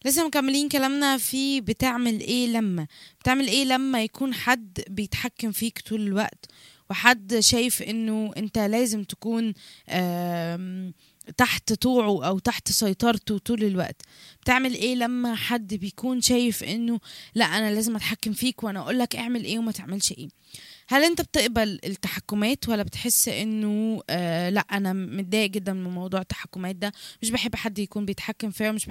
لسه مكملين كلامنا في بتعمل ايه لما بتعمل ايه لما يكون حد بيتحكم فيك طول الوقت وحد شايف انه انت لازم تكون آم، تحت طوعه او تحت سيطرته طول الوقت بتعمل ايه لما حد بيكون شايف انه لا انا لازم اتحكم فيك وانا اقول لك اعمل ايه وما تعملش ايه هل انت بتقبل التحكمات ولا بتحس انه آه لا انا متضايق جدا من موضوع التحكمات ده مش بحب حد يكون بيتحكم فيا ومش